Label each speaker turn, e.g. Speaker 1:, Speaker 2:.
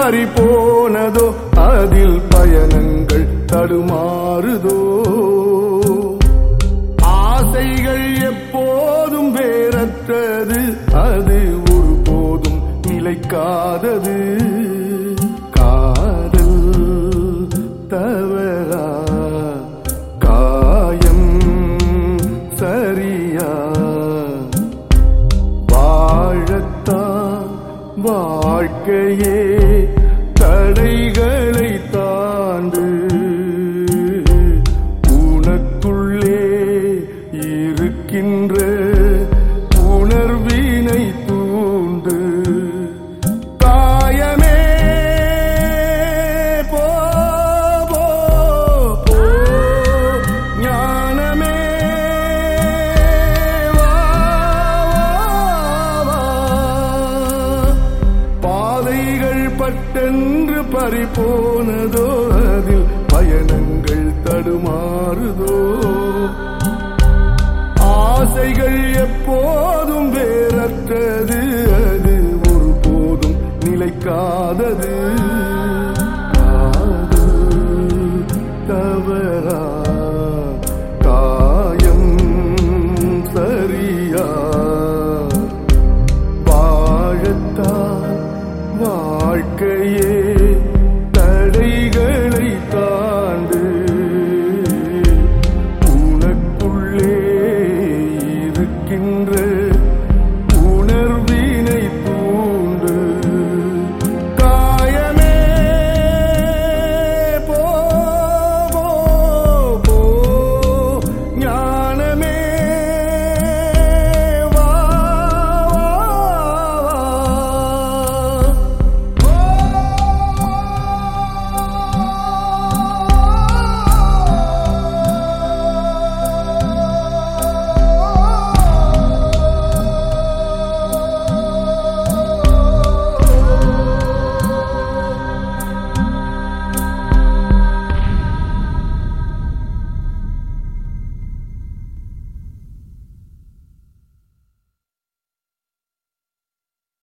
Speaker 1: பறி போனதோ அதில் பயணங்கள் தடுமாறுதோ ஆசைகள் எப்போதும் வேறற்றது அது ஒருபோதும் நிலைக்காதது காதல் தவறா காயம் சரியா வாழத்தான் வாழ்க்கையே தடைகளை தாண்டு உனக்குள்ளே இருக்கின்ற உணர்வினை தூண்டு காயமே போ போ, போ. ஞானமே வா, வா, வா. பாதைகள் பட்டென்று பறிபோனதோ அதில் பயணங்கள் தடுமாறுதோ ஆசைகள் எப்போதும் வேறற்றது அது ஒருபோதும் நிலைக்காதது காதல் தவறா காயம் சரியா வாழத்தான் வாழ்க்கையே